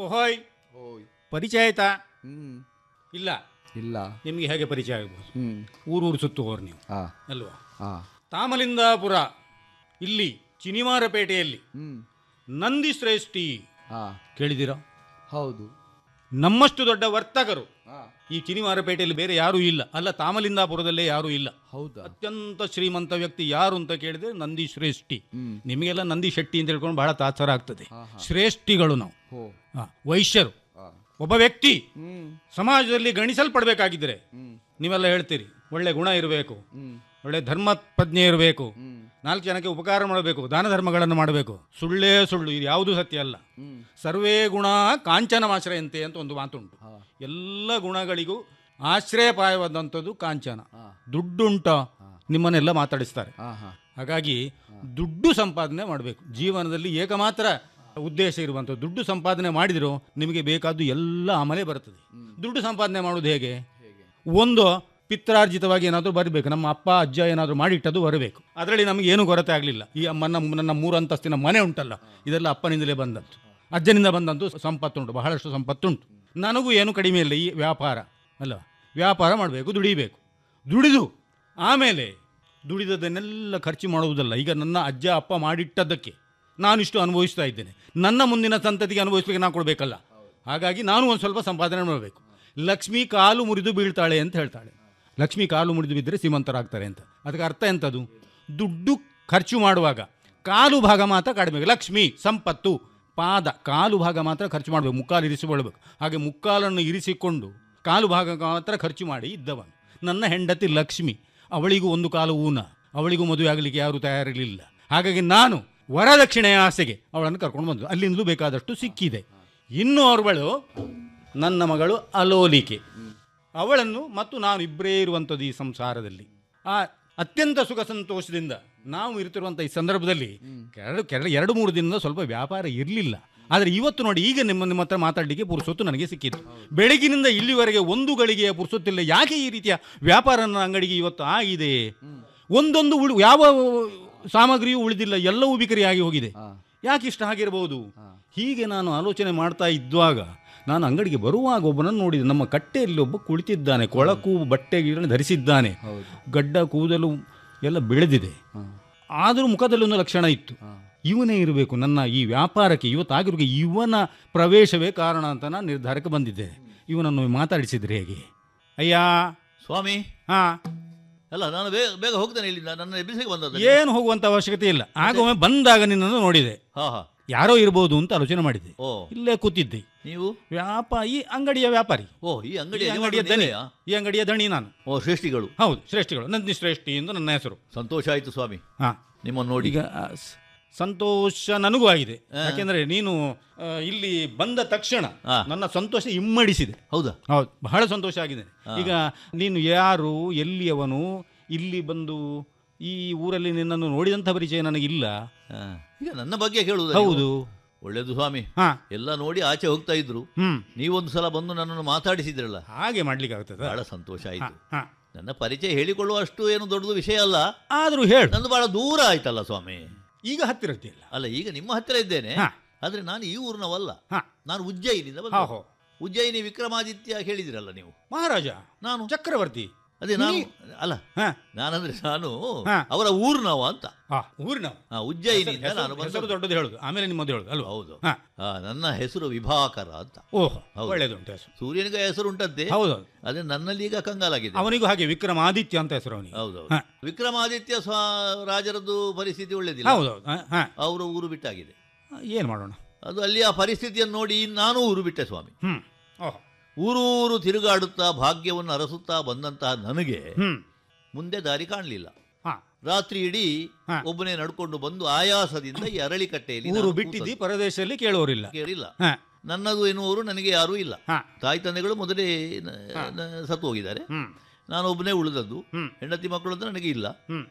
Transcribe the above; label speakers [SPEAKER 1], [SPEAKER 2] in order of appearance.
[SPEAKER 1] ಓಹೋಯ್
[SPEAKER 2] ಓಯ್
[SPEAKER 1] ಪರಿಚಯ ಆಯ್ತಾ
[SPEAKER 2] ಹ್ಮ್
[SPEAKER 1] ಇಲ್ಲ
[SPEAKER 2] ಇಲ್ಲ
[SPEAKER 1] ನಿಮಗೆ ಹೇಗೆ ಪರಿಚಯ ಆಗ್ಬೋದು
[SPEAKER 2] ಹ್ಮ್
[SPEAKER 1] ಊರೂರು ಸುತ್ತುವವರು ನೀವು
[SPEAKER 2] ಆ
[SPEAKER 1] ಅಲ್ವಾ
[SPEAKER 2] ಆ
[SPEAKER 1] ತಾಮಲಿಂದಾಪುರ ಇಲ್ಲಿ ಚಿನಿಮಾರಪೇಟೆಯಲ್ಲಿ
[SPEAKER 2] ಹ್ಮ್
[SPEAKER 1] ನಂದಿ ಶ್ರೇಷ್ಠಿ
[SPEAKER 2] ಆ
[SPEAKER 1] ಕೇಳಿದಿರಾ
[SPEAKER 2] ಹೌದು
[SPEAKER 1] ನಮ್ಮಷ್ಟು ದೊಡ್ಡ ವರ್ತಕರು
[SPEAKER 2] ಆ
[SPEAKER 1] ಈ ಚಿನಿಮಾರಪೇಟೆಯಲ್ಲಿ ಬೇರೆ ಯಾರೂ ಇಲ್ಲ ಅಲ್ಲ ತಾಮಲಿಂದಾಪುರದಲ್ಲೇ ಯಾರೂ ಇಲ್ಲ
[SPEAKER 2] ಹೌದಾ
[SPEAKER 1] ಅತ್ಯಂತ ಶ್ರೀಮಂತ ವ್ಯಕ್ತಿ ಯಾರು ಅಂತ ಕೇಳಿದ್ರೆ ನಂದಿ ಶ್ರೇಷ್ಠಿ
[SPEAKER 2] ಹ್ಮ್
[SPEAKER 1] ನಿಮಗೆಲ್ಲ ನಂದಿ ಶೆಟ್ಟಿ ಅಂತ ಹೇಳ್ಕೊಂಡು ಬಹಳ ತಾತ್ಸರ ಆಗ್ತದೆ
[SPEAKER 2] ಹಾ, ಹಾ.
[SPEAKER 1] ಶ್ರೇಷ್ಠಿಗಳು ನಾವು
[SPEAKER 2] ಹೋ
[SPEAKER 1] ಆ, ವೈಶ್ಯರು
[SPEAKER 2] ಆ
[SPEAKER 1] ಒಬ್ಬ ವ್ಯಕ್ತಿ
[SPEAKER 2] ಹ್ಮ್
[SPEAKER 1] ಸಮಾಜದಲ್ಲಿ ಗಣಿಸಲ್ಪಡಬೇಕಾಗಿದ್ದರೆ
[SPEAKER 2] ಹ್ಮ್
[SPEAKER 1] ನೀವೆಲ್ಲ ಹೇಳ್ತೀರಿ ಒಳ್ಳೆ ಗುಣ ಇರಬೇಕು
[SPEAKER 2] ಹ್ಮ್
[SPEAKER 1] ಒಳ್ಳೆ ಧರ್ಮ ಪ್ರಜ್ಞೆ ಇರಬೇಕು
[SPEAKER 2] ಹ್ಮ್
[SPEAKER 1] ನಾಲ್ಕು ಜನಕ್ಕೆ ಉಪಕಾರ ಮಾಡಬೇಕು ದಾನ ಧರ್ಮಗಳನ್ನು ಮಾಡಬೇಕು ಸುಳ್ಳೇ ಸುಳ್ಳು ಇದು ಯಾವುದು ಸತ್ಯ ಅಲ್ಲ
[SPEAKER 2] ಹ್ಮ್
[SPEAKER 1] ಸರ್ವೇ ಗುಣ ಕಾಂಚನಮಾಶ್ರಯಂತೆ ಅಂತ ಒಂದು ಮಾತುಂಟು
[SPEAKER 2] ಹಾ
[SPEAKER 1] ಎಲ್ಲ ಗುಣಗಳಿಗೂ ಆಶ್ರಯಪಾಯವಾದಂಥದ್ದು ಕಾಂಚನ
[SPEAKER 2] ಹಾ
[SPEAKER 1] ದುಡ್ಡುಂಟ ನಿಮ್ಮನ್ನೆಲ್ಲ ಮಾತಾಡಿಸ್ತಾರೆ
[SPEAKER 2] ಹಾ ಹಾ
[SPEAKER 1] ಹಾಗಾಗಿ ದುಡ್ಡು ಸಂಪಾದನೆ ಮಾಡಬೇಕು ಜೀವನದಲ್ಲಿ ಏಕಮಾತ್ರ ಉದ್ದೇಶ ಇರುವಂಥದ್ದು ದುಡ್ಡು ಸಂಪಾದನೆ ಮಾಡಿದರೂ ನಿಮಗೆ ಬೇಕಾದ್ದು ಎಲ್ಲ ಆಮಲೆ ಬರ್ತದೆ ದುಡ್ಡು ಸಂಪಾದನೆ ಮಾಡೋದು ಹೇಗೆ
[SPEAKER 2] ಹೇಗೆ
[SPEAKER 1] ಒಂದು ಪಿತ್ರಾರ್ಜಿತವಾಗಿ ಏನಾದರೂ ಬರಬೇಕು ನಮ್ಮ ಅಪ್ಪ ಅಜ್ಜ ಏನಾದರೂ ಮಾಡಿಟ್ಟದು ಬರಬೇಕು ಅದರಲ್ಲಿ ನಮಗೆ ಏನು ಕೊರತೆ ಆಗಲಿಲ್ಲ ಈ ನನ್ನ ನನ್ನ ಮೂರು ಅಂತಸ್ತಿನ ಮನೆ ಉಂಟಲ್ಲ ಇದೆಲ್ಲ ಅಪ್ಪನಿಂದಲೇ ಬಂದದ್ದು ಅಜ್ಜನಿಂದ ಬಂದಂತೂ ಸಂಪತ್ತುಂಟು ಬಹಳಷ್ಟು ಸಂಪತ್ತುಂಟು ನನಗೂ ಏನು ಕಡಿಮೆ ಇಲ್ಲ ಈ ವ್ಯಾಪಾರ ಅಲ್ಲ ವ್ಯಾಪಾರ ಮಾಡಬೇಕು ದುಡಿಬೇಕು ದುಡಿದು ಆಮೇಲೆ ದುಡಿದದನ್ನೆಲ್ಲ ಖರ್ಚು ಮಾಡುವುದಲ್ಲ ಈಗ ನನ್ನ ಅಜ್ಜ ಅಪ್ಪ ಮಾಡಿಟ್ಟದ್ದಕ್ಕೆ ನಾನಿಷ್ಟು ಅನುಭವಿಸ್ತಾ ಇದ್ದೇನೆ ನನ್ನ ಮುಂದಿನ ಸಂತತಿಗೆ ಅನುಭವಿಸ್ಲಿಕ್ಕೆ ನಾನು ಕೊಡಬೇಕಲ್ಲ ಹಾಗಾಗಿ ನಾನು ಒಂದು ಸ್ವಲ್ಪ ಸಂಪಾದನೆ ಮಾಡಬೇಕು ಲಕ್ಷ್ಮಿ ಕಾಲು ಮುರಿದು ಬೀಳ್ತಾಳೆ ಅಂತ ಹೇಳ್ತಾಳೆ ಲಕ್ಷ್ಮಿ ಕಾಲು ಮುರಿದು ಬಿದ್ದರೆ ಶ್ರೀಮಂತರಾಗ್ತಾರೆ ಅಂತ ಅದಕ್ಕೆ ಅರ್ಥ ಎಂಥದ್ದು ದುಡ್ಡು ಖರ್ಚು ಮಾಡುವಾಗ ಕಾಲು ಭಾಗ ಮಾತ್ರ ಕಾಡಬೇಕು ಲಕ್ಷ್ಮಿ ಸಂಪತ್ತು ಪಾದ ಕಾಲು ಭಾಗ ಮಾತ್ರ ಖರ್ಚು ಮಾಡಬೇಕು ಮುಕ್ಕಾಲು ಇರಿಸಿಕೊಳ್ಬೇಕು ಹಾಗೆ ಮುಕ್ಕಾಲನ್ನು ಇರಿಸಿಕೊಂಡು ಕಾಲು ಭಾಗ ಮಾತ್ರ ಖರ್ಚು ಮಾಡಿ ಇದ್ದವನು ನನ್ನ ಹೆಂಡತಿ ಲಕ್ಷ್ಮಿ ಅವಳಿಗೂ ಒಂದು ಕಾಲು ಊನ ಅವಳಿಗೂ ಮದುವೆ ಆಗಲಿಕ್ಕೆ ಯಾರೂ ತಯಾರಿರಲಿಲ್ಲ ಹಾಗಾಗಿ ನಾನು ವರದಕ್ಷಿಣೆಯ ಆಸೆಗೆ ಅವಳನ್ನು ಕರ್ಕೊಂಡು ಬಂದು ಅಲ್ಲಿಂದಲೂ ಬೇಕಾದಷ್ಟು ಸಿಕ್ಕಿದೆ ಇನ್ನು ಅವರುಗಳು ನನ್ನ ಮಗಳು ಅಲೋಲಿಕೆ ಅವಳನ್ನು ಮತ್ತು ನಾನು ಇಬ್ಬರೇ ಇರುವಂಥದ್ದು ಈ ಸಂಸಾರದಲ್ಲಿ ಆ ಅತ್ಯಂತ ಸುಖ ಸಂತೋಷದಿಂದ ನಾವು ಇರ್ತಿರುವಂಥ ಈ ಸಂದರ್ಭದಲ್ಲಿ ಕೆರಡು ಕೆರಡು ಎರಡು ಮೂರು ದಿನದ ಸ್ವಲ್ಪ ವ್ಯಾಪಾರ ಇರಲಿಲ್ಲ ಆದರೆ ಇವತ್ತು ನೋಡಿ ಈಗ ನಿಮ್ಮ ನಿಮ್ಮ ಹತ್ರ ಮಾತಾಡಲಿಕ್ಕೆ ಪುರುಸೊತ್ತು ನನಗೆ ಸಿಕ್ಕಿತ್ತು ಬೆಳಗಿನಿಂದ ಇಲ್ಲಿವರೆಗೆ ಒಂದು ಗಳಿಗೆಯ ಪುರುಸೊತ್ತಿಲ್ಲ ಯಾಕೆ ಈ ರೀತಿಯ ವ್ಯಾಪಾರ ನನ್ನ ಅಂಗಡಿಗೆ ಇವತ್ತು ಆಗಿದೆ ಒಂದೊಂದು ಉಳಿ ಯಾವ ಸಾಮಗ್ರಿಯೂ ಉಳಿದಿಲ್ಲ ಎಲ್ಲವೂ ಬಿಕರಿಯಾಗಿ ಹೋಗಿದೆ
[SPEAKER 2] ಹಾ
[SPEAKER 1] ಯಾಕೆ ಇಷ್ಟ ಆಗಿರಬಹುದು ಹೀಗೆ ನಾನು ಆಲೋಚನೆ ಮಾಡ್ತಾ ಇದ್ದಾಗ ನಾನು ಅಂಗಡಿಗೆ ಬರುವಾಗ ಒಬ್ಬನನ್ನು ನೋಡಿದೆ ನಮ್ಮ ಕಟ್ಟೆಯಲ್ಲಿ ಒಬ್ಬ ಕುಳಿತಿದ್ದಾನೆ ಕೊಳಕು ಬಟ್ಟೆ ಗಿಡನ ಧರಿಸಿದ್ದಾನೆ
[SPEAKER 2] ಹೌದು
[SPEAKER 1] ಗಡ್ಡ ಕೂದಲು ಎಲ್ಲ ಬೆಳೆದಿದೆ
[SPEAKER 2] ಹಾ
[SPEAKER 1] ಆದರೂ ಮುಖದಲ್ಲಿ ಒಂದು ಲಕ್ಷಣ ಇತ್ತು
[SPEAKER 2] ಹಾ
[SPEAKER 1] ಇವನೇ ಇರಬೇಕು ನನ್ನ ಈ ವ್ಯಾಪಾರಕ್ಕೆ ಇವತ್ತಾಗಿರುವ ಇವನ ಪ್ರವೇಶವೇ ಕಾರಣ ಅಂತ ನಾನು ನಿರ್ಧಾರಕ್ಕೆ ಬಂದಿದ್ದೇನೆ ಇವನನ್ನು ಮಾತಾಡಿಸಿದ್ರೆ ಹೇಗೆ ಅಯ್ಯ
[SPEAKER 3] ಸ್ವಾಮಿ
[SPEAKER 1] ಹಾ
[SPEAKER 3] ಅಲ್ಲ ನಾನು ಬೇಗ ಬೇಗ ಹೋಗ್ತೇನೆ ಇಲ್ಲಿಂದ ನನ್ನ ಎಬ್ಬಿಸಿಗೆ ಬಂದದ್ದು
[SPEAKER 1] ಏನು ಹೋಗುವಂತ ಅವಶ್ಯಕತೆ ಇಲ್ಲ ಆಗ ಒಮ್ಮೆ ಬಂದಾಗ ನಿನ್ನನ್ನು ನೋಡಿದೆ
[SPEAKER 3] ಹಾ ಹಾ
[SPEAKER 1] ಯಾರೋ ಇರಬಹುದು ಅಂತ ಆಲೋಚನೆ ಮಾಡಿದ್ದೆ
[SPEAKER 3] ಓ
[SPEAKER 1] ಇಲ್ಲೇ ಕೂತಿದ್ದೆ
[SPEAKER 3] ನೀವು
[SPEAKER 1] ವ್ಯಾಪ ಈ ಅಂಗಡಿಯ ವ್ಯಾಪಾರಿ
[SPEAKER 3] ಓ ಈ ಅಂಗಡಿ
[SPEAKER 1] ಈ ಅಂಗಡಿಯ ದಣಿ ಈ ಅಂಗಡಿಯ ದಣಿ ನಾನು
[SPEAKER 3] ಓ ಶ್ರೇಷ್ಠಿಗಳು
[SPEAKER 1] ಹೌದು ಶ್ರೇಷ್ಠಿಗಳು ನಂದಿನಿ ಶ್ರೇಷ್ಠಿ ಎಂದು ನನ್ನ ಹೆಸರು
[SPEAKER 3] ಸಂತೋಷ ಆಯ್ತು ಸ್ವಾಮಿ
[SPEAKER 1] ಹಾ
[SPEAKER 3] ನಿಮ್ಮನ್ನು ನೋಡಿ
[SPEAKER 1] ಈಗ ಆ, ಸ- ಸಂತೋಷ ನನಗೂ ಆಗಿದೆ ಯಾಕೆಂದ್ರೆ ನೀನು ಆ, ಇಲ್ಲಿ ಬಂದ ತಕ್ಷಣ
[SPEAKER 3] ಹಾ.
[SPEAKER 1] ನನ್ನ ಸಂತೋಷ ಇಮ್ಮಡಿಸಿದೆ
[SPEAKER 3] ಹೌದಾ
[SPEAKER 1] ಹೌದು ಬಹಳ ಸಂತೋಷ ಆಗಿದೆ ಈಗ ನೀನು ಯಾರು ಎಲ್ಲಿಯವನು ಇಲ್ಲಿ ಬಂದು ಈ ಊರಲ್ಲಿ ನಿನ್ನನ್ನು ನೋಡಿದಂಥ ಪರಿಚಯ ನನಗಿಲ್ಲ
[SPEAKER 3] ಹಾ. ಈಗ ನನ್ನ ಬಗ್ಗೆ ಕೇಳುವುದು
[SPEAKER 1] ಹೌದು
[SPEAKER 3] ಒಳ್ಳೇದು ಸ್ವಾಮಿ
[SPEAKER 1] ಹಾ
[SPEAKER 3] ಎಲ್ಲ ನೋಡಿ ಆಚೆ ಹೋಗ್ತಾ ಇದ್ರು
[SPEAKER 1] ಹ್ಮ್
[SPEAKER 3] ನೀವೊಂದು ಸಲ ಬಂದು ನನ್ನನ್ನು ಮಾತಾಡಿಸಿದ್ರಲ್ಲ
[SPEAKER 1] ಹಾಗೆ ಮಾಡ್ಲಿಕ್ಕೆ ಆಗ್ತದ
[SPEAKER 3] ಬಹಳ ಸಂತೋಷ ಆಯ್ತು
[SPEAKER 1] ಹಾ
[SPEAKER 3] ನನ್ನ ಪರಿಚಯ ಹೇಳಿಕೊಳ್ಳುವಷ್ಟು ಏನು ದೊಡ್ಡದು ವಿಷಯ ಅಲ್ಲ
[SPEAKER 1] ಆದ್ರೂ ಹೇಳು
[SPEAKER 3] ನಂದು ಬಹಳ ದೂರ ಆಯ್ತಲ್ಲ ಸ್ವಾಮಿ
[SPEAKER 1] ಈಗ ಹತ್ತಿರ ಇರ್ತಿಲ್ಲ
[SPEAKER 3] ಅಲ್ಲ ಈಗ ನಿಮ್ಮ ಹತ್ತಿರ ಇದ್ದೇನೆ
[SPEAKER 1] ಹಾ.
[SPEAKER 3] ಆದ್ರೆ ನಾನು ಈ ಊರಿನವಲ್ಲ
[SPEAKER 1] ಹಾ
[SPEAKER 3] ನಾನು ಉಜ್ಜಯಿನಿಂದ
[SPEAKER 1] ಹಾ
[SPEAKER 3] ಬಂದ
[SPEAKER 1] ಹೋ
[SPEAKER 3] ಉಜ್ಜಯಿನಿ ವಿಕ್ರಮಾದಿತ್ಯ ಹೇಳಿದಿರಲ್ಲ ನೀವು
[SPEAKER 1] ಮಹಾರಾಜ
[SPEAKER 3] ನಾನು
[SPEAKER 1] ಚಕ್ರವರ್ತಿ
[SPEAKER 3] ಅದೇ ನಾನು ಅಲ್ಲ
[SPEAKER 1] ಹಾ
[SPEAKER 3] ನಾನಂದ್ರೆ ನಾನು
[SPEAKER 1] ಹಾ.
[SPEAKER 3] ಅವರ ಊರಿನವ ಅಂತ
[SPEAKER 1] ಹಾ ಊರಿನ
[SPEAKER 3] ಆ, ಉಜ್ಜಯಿನಿಂದ
[SPEAKER 1] ಹೆಸರು-
[SPEAKER 3] ನಾನು
[SPEAKER 1] ಹೆಸರು
[SPEAKER 3] ಬಂದದ್ದು.
[SPEAKER 1] ದೊಡ್ಡದು ಹೇಳುದು ಆಮೇಲೆ ನಿಮ್ಮದು ಹೇಳುದು ಅಲ್ವಾ
[SPEAKER 3] ಹೌದು
[SPEAKER 1] ಹಾ
[SPEAKER 3] ಆ, ನನ್ನ ಹೆಸರು ವಿಭಾಕರ ಅಂತ
[SPEAKER 1] ಓಹೋ
[SPEAKER 3] ಹೌದು.
[SPEAKER 1] ಒಳ್ಳೇದುಂಟು ಹೆಸರು
[SPEAKER 3] ಸೂರ್ಯನಿಗೆ ಹೆಸರು ಉಂಟಂತೆ
[SPEAKER 1] ಹೌದು
[SPEAKER 3] ಅದೇ ನನ್ನಲ್ಲಿ ಈಗ ಕಂಗಾಲಾಗಿದೆ
[SPEAKER 1] ಅವನಿಗೂ ಹಾಗೆ ವಿಕ್ರಮಾದಿತ್ಯ ಅಂತ ಹೆಸರು ಅವನಿಗೆ
[SPEAKER 3] ಹೌದೌದು
[SPEAKER 1] ಹಾ.
[SPEAKER 3] ವಿಕ್ರಮಾದಿತ್ಯ ಸ್ವ ರಾಜರದ್ದು ಪರಿಸ್ಥಿತಿ ಒಳ್ಳೇದಿಲ್ಲ
[SPEAKER 1] ಹೌದೌದು ಹಾ, ಹಾ
[SPEAKER 3] ಅವರ ಊರು ಬಿಟ್ಟಾಗಿದೆ
[SPEAKER 1] ಏನು ಮಾಡೋಣ
[SPEAKER 3] ಅದು ಅಲ್ಲಿ ಆ ಪರಿಸ್ಥಿತಿಯನ್ನು ನೋಡಿ ನಾನು ಊರು ಬಿಟ್ಟೆ ಸ್ವಾಮಿ
[SPEAKER 1] ಹ್ಮ್ ಓಹೋ
[SPEAKER 3] ಊರೂರು ತಿರುಗಾಡುತ್ತಾ ಭಾಗ್ಯವನ್ನು ಅರಸುತ್ತಾ ಬಂದಂತಹ ನನಗೆ
[SPEAKER 1] ಹ್ಮ್
[SPEAKER 3] ಮುಂದೆ ದಾರಿ ಕಾಣಲಿಲ್ಲ
[SPEAKER 1] ಹಾ
[SPEAKER 3] ರಾತ್ರಿ ಇಡೀ
[SPEAKER 1] ಹಾ.
[SPEAKER 3] ಒಬ್ಬನೇ ನಡ್ಕೊಂಡು ಬಂದು ಆಯಾಸದಿಂದ ಈ ಅರಳಿಕಟ್ಟೆಯಲ್ಲಿ
[SPEAKER 1] ಊರು
[SPEAKER 3] ನಾನು
[SPEAKER 1] ಬಿಟ್ಟಿದ್ದಿ
[SPEAKER 3] ಕೂತದ್ದು.
[SPEAKER 1] ಪರದೇಶದಲ್ಲಿ ಕೇಳುವರಿಲ್ಲ
[SPEAKER 3] ಕೇಳಿಲ್ಲ
[SPEAKER 1] ಹಾ
[SPEAKER 3] ನನ್ನದು ಎನ್ನುವರು ನನಗೆ ಯಾರೂ ಇಲ್ಲ
[SPEAKER 1] ಹಾ
[SPEAKER 3] ತಾಯಿ ತಂದೆಗಳು ಮೊದಲೇ ನ- ನ- ಸತ್ತು ಹೋಗಿದ್ದಾರೆ
[SPEAKER 1] ಹ್ಮ್
[SPEAKER 3] ನಾನು ಒಬ್ಬನೇ ಉಳಿದದ್ದು
[SPEAKER 1] ಹ್ಮ್
[SPEAKER 3] ಹೆಂಡತಿ ಮಕ್ಕಳು ಅಂತ ನನಗೆ ಇಲ್ಲ
[SPEAKER 1] ಹ್ಮ್